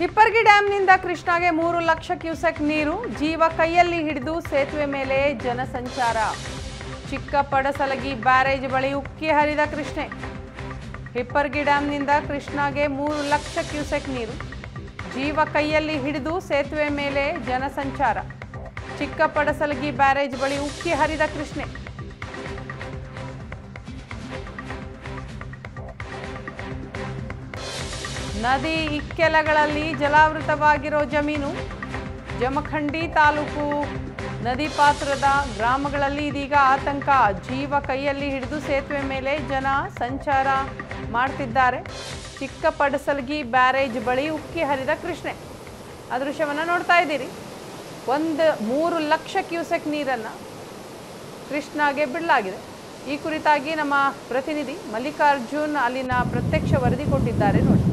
ಹಿಪ್ಪರ್ಗಿ ಡ್ಯಾಂನಿಂದ ಕೃಷ್ಣಾಗೆ ಮೂರು ಲಕ್ಷ ಕ್ಯೂಸೆಕ್ ನೀರು ಜೀವ ಕೈಯಲ್ಲಿ ಹಿಡಿದು ಸೇತುವೆ ಮೇಲೆ ಜನಸಂಚಾರ ಚಿಕ್ಕ ಪಡಸಲಗಿ ಬ್ಯಾರೇಜ್ ಬಳಿ ಉಕ್ಕಿ ಹರಿದ ಕೃಷ್ಣೆ ಹಿಪ್ಪರ್ಗಿ ಡ್ಯಾಂನಿಂದ ಕೃಷ್ಣಾಗೆ ಮೂರು ಲಕ್ಷ ಕ್ಯೂಸೆಕ್ ನೀರು ಜೀವ ಕೈಯಲ್ಲಿ ಹಿಡಿದು ಸೇತುವೆ ಮೇಲೆ ಜನಸಂಚಾರ ಚಿಕ್ಕ ಪಡಸಲಗಿ ಬ್ಯಾರೇಜ್ ಬಳಿ ಉಕ್ಕಿ ಹರಿದ ಕೃಷ್ಣೆ ನದಿ ಇಕ್ಕೆಲಗಳಲ್ಲಿ ಜಲಾವೃತವಾಗಿರೋ ಜಮೀನು ಜಮಖಂಡಿ ತಾಲೂಕು ನದಿ ಪಾತ್ರದ ಗ್ರಾಮಗಳಲ್ಲಿ ಇದೀಗ ಆತಂಕ ಜೀವ ಕೈಯಲ್ಲಿ ಹಿಡಿದು ಸೇತುವೆ ಮೇಲೆ ಜನ ಸಂಚಾರ ಮಾಡ್ತಿದ್ದಾರೆ ಚಿಕ್ಕ ಪಡಸಲ್ಗಿ ಬ್ಯಾರೇಜ್ ಬಳಿ ಉಕ್ಕಿ ಹರಿದ ಕೃಷ್ಣೆ ಆ ದೃಶ್ಯವನ್ನು ನೋಡ್ತಾ ಇದ್ದೀರಿ ಒಂದು ಮೂರು ಲಕ್ಷ ಕ್ಯೂಸೆಕ್ ನೀರನ್ನು ಕೃಷ್ಣಾಗೆ ಬಿಡಲಾಗಿದೆ ಈ ಕುರಿತಾಗಿ ನಮ್ಮ ಪ್ರತಿನಿಧಿ ಮಲ್ಲಿಕಾರ್ಜುನ್ ಅಲ್ಲಿನ ಪ್ರತ್ಯಕ್ಷ ವರದಿ ಕೊಟ್ಟಿದ್ದಾರೆ ನೋಡಿ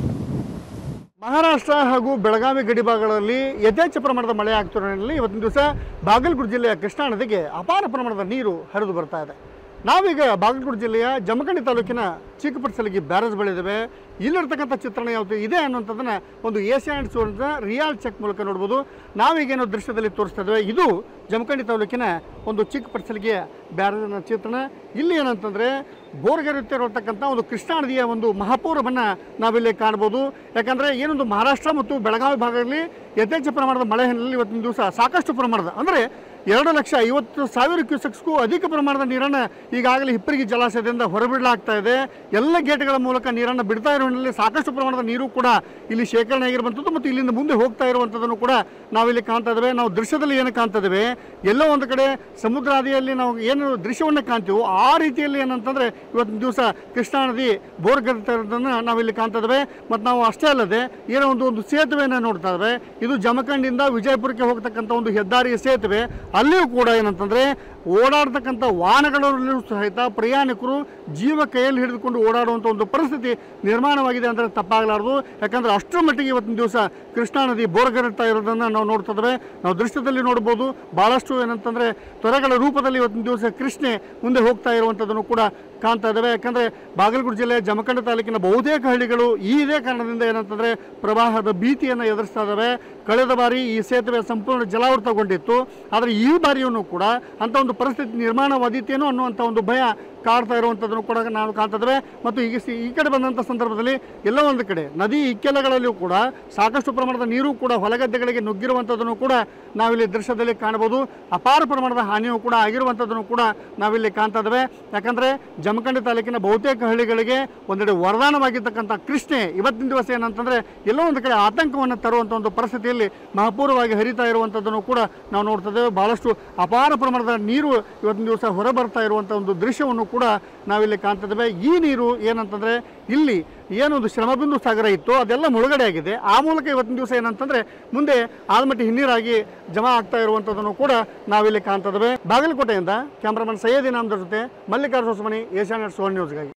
ಮಹಾರಾಷ್ಟ್ರ ಹಾಗೂ ಬೆಳಗಾವಿ ಗಡಿಭಾಗಗಳಲ್ಲಿ ಯಥೇಚ್ಛ ಪ್ರಮಾಣದ ಮಳೆ ಆಗ್ತಿರೋ ಹಿನ್ನೆಲೆಯಲ್ಲಿ ಇವತ್ತಿನ ದಿವಸ ಬಾಗಲಕೋಟೆ ಜಿಲ್ಲೆಯ ಕೃಷ್ಣಾ ನದಿಗೆ ಅಪಾರ ಪ್ರಮಾಣದ ನೀರು ಹರಿದು ಬರ್ತಾ ಇದೆ ನಾವೀಗ ಬಾಗಲಕೋಟೆ ಜಿಲ್ಲೆಯ ಜಮಖಂಡಿ ತಾಲೂಕಿನ ಚಿಕ್ಕಪಟ್ಟಸಲಿಗೆ ಬ್ಯಾರೇಜ್ ಬಳಿದಿವೆ ಇಲ್ಲಿರ್ತಕ್ಕಂಥ ಚಿತ್ರಣ ಯಾವುದು ಇದೆ ಅನ್ನುವಂಥದ್ದನ್ನ ಒಂದು ಏಷ್ಯಾನೆಟ್ ಸೋರ್ನ ರಿಯಾಲ್ ಚೆಕ್ ಮೂಲಕ ನೋಡ್ಬೋದು ನಾವೀಗೇನೋ ದೃಶ್ಯದಲ್ಲಿ ತೋರಿಸ್ತಾ ಇದ್ದೇವೆ ಇದು ಜಮಖಂಡಿ ತಾಲೂಕಿನ ಒಂದು ಚಿಕ್ಕಪಟ್ಟಸಲಿಗೆ ಬ್ಯಾರೇಜಿನ ಚಿತ್ರಣ ಇಲ್ಲಿ ಏನಂತಂದರೆ ಬೋರ್ಗರಿತಿರತಕ್ಕಂಥ ಒಂದು ಕೃಷ್ಣಾ ನದಿಯ ಒಂದು ಮಹಾಪೂರವನ್ನು ನಾವಿಲ್ಲಿ ಕಾಣ್ಬೋದು ಯಾಕಂದರೆ ಏನೊಂದು ಮಹಾರಾಷ್ಟ್ರ ಮತ್ತು ಬೆಳಗಾವಿ ಭಾಗದಲ್ಲಿ ಯಥೇಚ್ಛ ಪ್ರಮಾಣದ ಮಳೆ ಹಿನ್ನೆಲೆಯಲ್ಲಿ ಇವತ್ತಿನ ದಿವಸ ಸಾಕಷ್ಟು ಪ್ರಮಾಣದ ಅಂದರೆ ಎರಡು ಲಕ್ಷ ಐವತ್ತು ಸಾವಿರ ಕ್ಯೂಸೆಕ್ಸ್ಗೂ ಅಧಿಕ ಪ್ರಮಾಣದ ನೀರನ್ನು ಈಗಾಗಲೇ ಹಿಪ್ಪರಿಗೆ ಜಲಾಶಯದಿಂದ ಹೊರಬಿಡಲಾಗ್ತಾ ಇದೆ ಎಲ್ಲ ಗೇಟ್ಗಳ ಮೂಲಕ ನೀರನ್ನು ಬಿಡ್ತಾ ಇರೋ ಹಿನ್ನೆಲೆಯಲ್ಲಿ ಸಾಕಷ್ಟು ಪ್ರಮಾಣದ ನೀರು ಕೂಡ ಇಲ್ಲಿ ಶೇಖರಣೆ ಆಗಿರುವಂಥದ್ದು ಮತ್ತು ಇಲ್ಲಿಂದ ಮುಂದೆ ಹೋಗ್ತಾ ಇರುವಂಥದ್ದನ್ನು ಕೂಡ ನಾವಿಲ್ಲಿ ಕಾಣ್ತಾ ಇದ್ದೇವೆ ನಾವು ದೃಶ್ಯದಲ್ಲಿ ಏನು ಕಾಣ್ತಾ ಇದ್ದೇವೆ ಎಲ್ಲೋ ಒಂದು ಕಡೆ ಸಮುದ್ರ ನದಿಯಲ್ಲಿ ನಾವು ಏನು ದೃಶ್ಯವನ್ನು ಕಾಣ್ತೀವೋ ಆ ರೀತಿಯಲ್ಲಿ ಏನಂತಂದರೆ ಇವತ್ತಿನ ದಿವಸ ಕೃಷ್ಣಾ ನದಿ ಬೋರ್ಗರಿತಾ ಇರೋದನ್ನು ನಾವಿಲ್ಲಿ ಕಾಣ್ತಾ ಇದ್ದೇವೆ ಮತ್ತು ನಾವು ಅಷ್ಟೇ ಅಲ್ಲದೆ ಏನೋ ಒಂದು ಒಂದು ಸೇತುವೆಯನ್ನು ನೋಡ್ತಾ ಇದ್ದೇವೆ ಇದು ಜಮಖಂಡಿಂದ ವಿಜಯಪುರಕ್ಕೆ ಹೋಗ್ತಕ್ಕಂಥ ಒಂದು ಹೆದ್ದಾರಿಯ ಸೇತುವೆ ಅಲ್ಲಿಯೂ ಕೂಡ ಏನಂತಂದರೆ ಓಡಾಡ್ತಕ್ಕಂಥ ವಾಹನಗಳಲ್ಲೂ ಸಹಿತ ಪ್ರಯಾಣಿಕರು ಜೀವ ಕೈಯಲ್ಲಿ ಹಿಡಿದುಕೊಂಡು ಓಡಾಡುವಂಥ ಒಂದು ಪರಿಸ್ಥಿತಿ ನಿರ್ಮಾಣವಾಗಿದೆ ಅಂದರೆ ತಪ್ಪಾಗಲಾರದು ಯಾಕಂದರೆ ಅಷ್ಟರ ಮಟ್ಟಿಗೆ ಇವತ್ತಿನ ದಿವಸ ಕೃಷ್ಣಾ ನದಿ ಬೋರ್ಗರಿತಾ ಇರೋದನ್ನು ನಾವು ನೋಡ್ತಾ ಇದ್ದೇವೆ ನಾವು ದೃಶ್ಯದಲ್ಲಿ ನೋಡ್ಬೋದು ಭಾಳಷ್ಟು ಏನಂತಂದರೆ ತೊರೆಗಳ ರೂಪದಲ್ಲಿ ಇವತ್ತಿನ ದಿವಸ ಕೃಷ್ಣೆ ಮುಂದೆ ಹೋಗ್ತಾ ಇರುವಂಥದ್ದನ್ನು ಕೂಡ ಕಾಣ್ತಾ ಇದ್ದೇವೆ ಯಾಕಂದರೆ ಬಾಗಲಕೋಟೆ ಜಿಲ್ಲೆಯ ಜಮಖಂಡ ತಾಲೂಕಿನ ಬಹುತೇಕ ಹಳ್ಳಿಗಳು ಈ ಇದೇ ಕಾರಣದಿಂದ ಏನಂತಂದರೆ ಪ್ರವಾಹದ ಭೀತಿಯನ್ನು ಎದುರಿಸ್ತಾ ಇದ್ದಾವೆ ಕಳೆದ ಬಾರಿ ಈ ಸೇತುವೆ ಸಂಪೂರ್ಣ ಜಲಾವೃತಗೊಂಡಿತ್ತು ಆದರೆ ಈ ಬಾರಿಯೂ ಕೂಡ ಅಂಥ ಒಂದು ಪರಿಸ್ಥಿತಿ ನಿರ್ಮಾಣವಾದೀತೇನೋ ಅನ್ನುವಂಥ ಒಂದು ಭಯ ಕಾಡ್ತಾ ಇರುವಂಥದ್ದನ್ನು ಕೂಡ ನಾವು ಕಾಣ್ತಾ ಇದ್ದೇವೆ ಮತ್ತು ಈಗ ಸಿ- ಈ ಕಡೆ ಬಂದಂಥ ಸಂದರ್ಭದಲ್ಲಿ ಎಲ್ಲೋ ಒಂದು ಕಡೆ ನದಿ ಇಕ್ಕೆಲಗಳಲ್ಲಿಯೂ ಕೂಡ ಸಾಕಷ್ಟು ಪ್ರಮಾಣದ ನೀರು ಕೂಡ ಹೊಲಗದ್ದೆಗಳಿಗೆ ನುಗ್ಗಿರುವಂಥದ್ದನ್ನು ಕೂಡ ನಾವಿಲ್ಲಿ ದೃಶ್ಯದಲ್ಲಿ ಕಾಣಬಹುದು ಅಪಾರ ಪ್ರಮಾಣದ ಹಾನಿಯೂ ಕೂಡ ಆಗಿರುವಂಥದ್ದನ್ನು ಕೂಡ ನಾವಿಲ್ಲಿ ಕಾಣ್ತಾ ಇದ್ದೇವೆ ಯಾಕಂದರೆ ಜಮಖಂಡಿ ತಾಲೂಕಿನ ಬಹುತೇಕ ಹಳ್ಳಿಗಳಿಗೆ ಒಂದೆಡೆ ವರದಾನವಾಗಿರ್ತಕ್ಕಂಥ ಕೃಷ್ಣೆ ಇವತ್ತಿನ ದಿವಸ ಏನಂತಂದರೆ ಎಲ್ಲೋ ಒಂದು ಕಡೆ ಆತಂಕವನ್ನು ತರುವಂಥ ಒಂದು ಪರಿಸ್ಥಿತಿಯಲ್ಲಿ ಮಹಾಪೂರ್ವವಾಗಿ ಹರಿತಾ ಇರುವಂಥದ್ದನ್ನು ಕೂಡ ನಾವು ನೋಡ್ತಾ ಇದ್ದೇವೆ ಭಾಳಷ್ಟು ಅಪಾರ ಪ್ರಮಾಣದ ನೀರು ಇವತ್ತಿನ ದಿವಸ ಹೊರಬರ್ತಾ ಇರುವಂಥ ಒಂದು ದೃಶ್ಯವನ್ನು ಕೂಡ ನಾವಿಲ್ಲಿ ಕಾಣ್ತಾ ಇದ್ದೇವೆ ಈ ನೀರು ಏನಂತಂದರೆ ಇಲ್ಲಿ ಏನೊಂದು ಶ್ರಮಬಿಂದು ಸಾಗರ ಇತ್ತು ಅದೆಲ್ಲ ಮುಳುಗಡೆ ಆಗಿದೆ ಆ ಮೂಲಕ ಇವತ್ತಿನ ದಿವಸ ಏನಂತಂದರೆ ಮುಂದೆ ಆಲ್ಮಟ್ಟಿ ಹಿನ್ನೀರಾಗಿ ಜಮಾ ಆಗ್ತಾ ಇರುವಂಥದ್ದನ್ನು ಕೂಡ ನಾವಿಲ್ಲಿ ಕಾಣ್ತಾ ಇದ್ದೇವೆ ಬಾಗಲಕೋಟೆಯಿಂದ ಕ್ಯಾಮ್ರಾಮನ್ ಸೈಯದ್ ಇನಾಮ್ದರ್ ಜೊತೆ ಮಲ್ಲಿಕಾರ್ಜುನ ಸುಮನಿ ಏಷ್ಯಾನೆಟ್ ಸೋನ್ ನ್ಯೂಸ್ಗಾಗಿ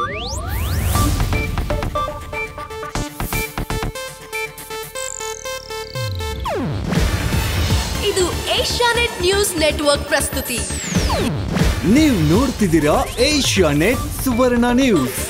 ಇದು ಏಷ್ಯಾನೆಟ್ ನ್ಯೂಸ್ ನೆಟ್ವರ್ಕ್ ಪ್ರಸ್ತುತಿ ನೀವು ನೋಡ್ತಿದ್ದೀರಾ ಏಷ್ಯಾ ನೆಟ್ ಸುವರ್ಣ ನ್ಯೂಸ್